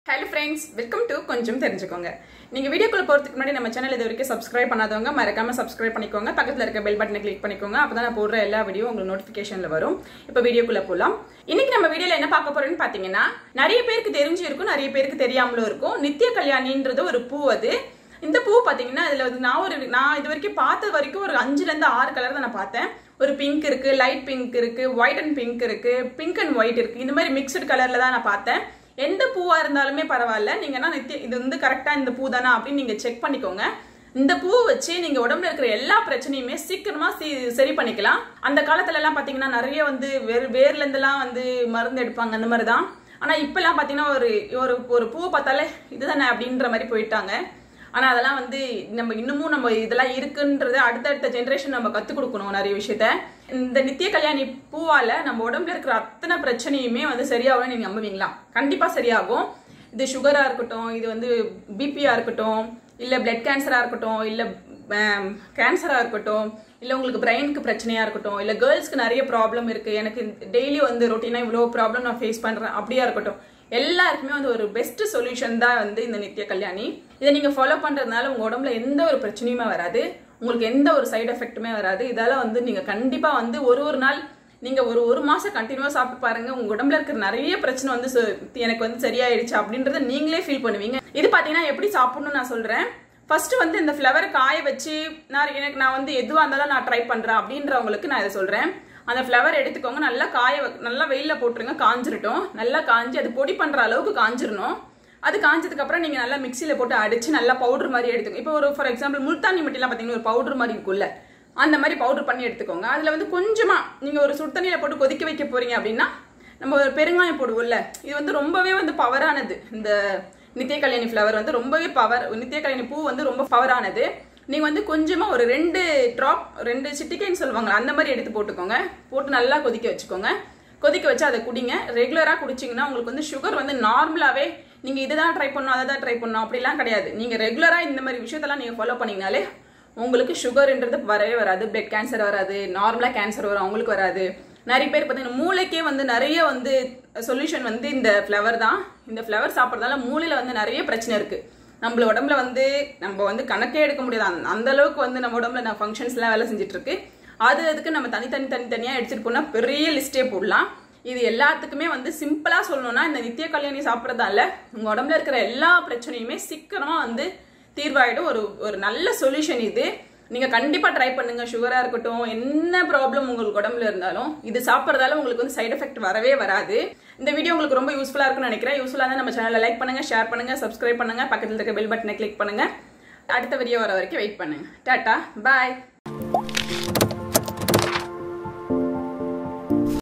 hello friends welcome to கொஞ்சம் தெரிஞ்சுக்கோங்க நீங்க வீடியோக்குள்ள போறதுக்கு முன்னாடி நம்ம சேனல் இது வரைக்கும் சப்ஸ்கிரைப் பண்ணாதவங்க மறக்காம சப்ஸ்கிரைப் பண்ணிக்கோங்க பக்கத்துல இருக்க பெல் பட்டனை கிளிக் பண்ணிக்கோங்க அப்பதான் நான் போடுற எல்லா வீடியோ உங்களுக்கு நோட்டிபிகேஷன்ல வரும் இப்போ வீடியோக்குள்ள போலாம் இன்னைக்கு நம்ம வீடியோல என்ன பார்க்க போறோம்னு பாத்தீங்கன்னா நிறைய பேருக்கு தெரிஞ்சு இருக்கும் நிறைய பேருக்கு தெரியாமலும் இருக்கும் நித்திய கல்யாணின்றது ஒரு பூ அது இந்த பூ பாத்தீங்கன்னா இதுல வந்து நான் ஒரு நான் இது வரைக்கும் பார்த்த வரைக்கும் ஒரு அஞ்சுல இருந்து ஆறு கலர் தான் நான் பார்த்தேன் ஒரு பிங்க் இருக்கு லைட் பிங்க் இருக்கு ஒயிட் அண்ட் பிங்க் இருக்கு பிங்க் அண்ட் ஒயிட் இருக்கு இந்த மாதிரி மிக்சட் கலர்ல தான் நான் பார்த்தேன் எந்த பூவா இருந்தாலுமே பரவாயில்ல நீங்க என்ன நித்திய இது வந்து கரெக்டா இந்த பூ தானா அப்படின்னு நீங்க செக் பண்ணிக்கோங்க இந்த பூ வச்சு நீங்க உடம்புல இருக்கிற எல்லா பிரச்சனையுமே சீக்கிரமா சி- சரி பண்ணிக்கலாம் அந்த காலத்துல எல்லாம் பாத்தீங்கன்னா நிறைய வந்து வேர் வேர்ல இருந்தெல்லாம் வந்து மருந்து எடுப்பாங்க அந்த மாதிரி தான் ஆனா இப்பெல்லாம் பாத்தீங்கன்னா ஒரு ஒரு ஒரு பூவை பார்த்தாலே இதுதானே அப்படின்ற மாதிரி போயிட்டாங்க ஆனா அதெல்லாம் வந்து நம்ம இன்னமும் நம்ம இதெல்லாம் இருக்குன்றது அடுத்தடுத்த ஜெனரேஷன் நம்ம கத்துக் கொடுக்கணும் நிறைய விஷயத்த இந்த நித்திய கல்யாணி பூவால நம்ம உடம்புல இருக்கிற அத்தனை பிரச்சனையுமே வந்து சரியாகும் நீங்க நம்புவீங்களா கண்டிப்பா சரியாகும் இது சுகரா இருக்கட்டும் இது வந்து பிபியா இருக்கட்டும் இல்ல பிளட் கேன்சரா இருக்கட்டும் இல்ல கேன்சரா இருக்கட்டும் இல்ல உங்களுக்கு பிரெயினுக்கு பிரச்சனையா இருக்கட்டும் இல்ல கேர்ள்ஸ்க்கு நிறைய ப்ராப்ளம் இருக்கு எனக்கு டெய்லி வந்து ரொட்டீனா இவ்வளவு ப்ராப்ளம் நான் ஃபேஸ் பண்றேன் அப்படியா இருக்கட்டும் எல்லாருக்குமே வந்து ஒரு பெஸ்ட் சொல்யூஷன் தான் வந்து இந்த நித்திய கல்யாணி இதை நீங்க ஃபாலோ பண்றதுனால உங்க உடம்புல எந்த ஒரு பிரச்சனையுமே வராது உங்களுக்கு எந்த ஒரு சைடு எஃபெக்ட்டுமே வராது இதால வந்து நீங்க கண்டிப்பா வந்து ஒரு ஒரு நாள் நீங்க ஒரு ஒரு மாசம் கண்டினியூவா சாப்பிட்டு பாருங்க உங்க உடம்புல இருக்கிற நிறைய பிரச்சனை வந்து சு- எனக்கு வந்து சரியாயிடுச்சு அப்படின்றத நீங்களே ஃபீல் பண்ணுவீங்க இது பாத்தீங்கன்னா எப்படி சாப்பிடணும்னு நான் சொல்றேன் ஃபர்ஸ்ட் வந்து இந்த ஃப்ளவரை காய வச்சு நான் எனக்கு நான் வந்து எதுவாக இருந்தாலும் நான் ட்ரை பண்றேன் அப்படின்றவங்களுக்கு நான் இதை சொல்றேன் அந்த ஃப்ளவர் எடுத்துக்கோங்க நல்லா காய வ- நல்லா வெயில்ல போட்டுருங்க காஞ்சிரட்டும் நல்லா காஞ்சி அது பொடி பண்ற அளவுக்கு காஞ்சிரணும் அது காஞ்சதுக்கு அப்புறம் நீங்க நல்லா மிக்சியில போட்டு அடிச்சு நல்லா பவுடர் மாதிரி எடுத்துக்கோங்க இப்போ ஒரு ஃபார் எக்ஸாம்பிள் முல்தானி மட்டிலாம் பாத்தீங்கன்னா ஒரு பவுடர் மாதிரி இருக்குல்ல அந்த மாதிரி பவுடர் பண்ணி எடுத்துக்கோங்க அதுல வந்து கொஞ்சமா நீங்க ஒரு சுடு தண்ணியில போட்டு கொதிக்க வைக்க போறீங்க அப்படின்னா நம்ம ஒரு பெருங்காயம் போடுவோம்ல இது வந்து ரொம்பவே வந்து பவரானது இந்த நித்திய கல்யாணி ஃப்ளவர் வந்து ரொம்பவே பவர் நித்திய கல்யாணி பூ வந்து ரொம்ப பவரானது நீங்க வந்து கொஞ்சமா ஒரு ரெண்டு ட்ராப் ரெண்டு சிட்டிக்கைன்னு சொல்லுவாங்க அந்த மாதிரி எடுத்து போட்டுக்கோங்க போட்டு நல்லா கொதிக்க வச்சுக்கோங்க கொதிக்க வச்சு அதை குடிங்க ரெகுலரா குடிச்சீங்கன்னா உங்களுக்கு வந்து சுகர் வந்து நார்மலாவே நீங்க இதை தான் ட்ரை பண்ணணும் அதை தான் ட்ரை பண்ணணும் அப்படிலாம் கிடையாது நீங்க ரெகுலரா இந்த மாதிரி விஷயத்தெல்லாம் நீங்க ஃபாலோ பண்ணீங்கனாலே உங்களுக்கு சுகர்ன்றது வரவே வராது பிளட் கேன்சர் வராது நார்மலா கேன்சர் வரும் அவங்களுக்கு வராது நிறைய பேர் பார்த்தீங்கன்னா மூளைக்கே வந்து நிறைய வந்து சொல்யூஷன் வந்து இந்த ஃப்ளவர் தான் இந்த ஃப்ளவர் சாப்பிட்றதால மூளையில வந்து நிறைய பிரச்சனை இருக்கு நம்மள உடம்புல வந்து நம்ம வந்து கணக்கே எடுக்க முடியாது அந்த- அந்த அளவுக்கு வந்து நம்ம உடம்புல நான் ஃபங்க்ஷன்ஸ்லாம் வேலை செஞ்சுட்டு இருக்கு அது அதுக்கு நம்ம தனித்தனி தனித்தனியா எடுத்துட்டு போனா பெரிய லிஸ்டே போடலாம் இது எல்லாத்துக்குமே வந்து சிம்பிளா சொல்லணும்னா இந்த நித்திய கல்யாணி சாப்பிட்றதால உங்க உடம்புல இருக்கிற எல்லா பிரச்சனையுமே சீக்கிரமா வந்து தீர்வாயிடும் ஒரு ஒரு நல்ல சொல்யூஷன் இது நீங்க கண்டிப்பா ட்ரை பண்ணுங்க சுகரா இருக்கட்டும் என்ன ப்ராப்ளம் உங்களுக்கு உடம்புல இருந்தாலும் இது சாப்பிட்றதால உங்களுக்கு வந்து சைடு எஃபெக்ட் வரவே வராது இந்த வீடியோ உங்களுக்கு ரொம்ப யூஸ்ஃபுல்லா இருக்கும்னு நினைக்கிறேன் யூஸ்ஃபுல்லா இருந்தா நம்ம சேனலை லைக் பண்ணுங்க ஷேர் பண்ணுங்க சப்ஸ்கிரைப் பண்ணுங்க பக்கத்துல இருக்க பெல் பட்டனை கிளிக் பண்ணுங்க அடுத்த வீடியோ வர வரைக்கும் வெயிட் பண்ணுங்க டாட்டா பாய்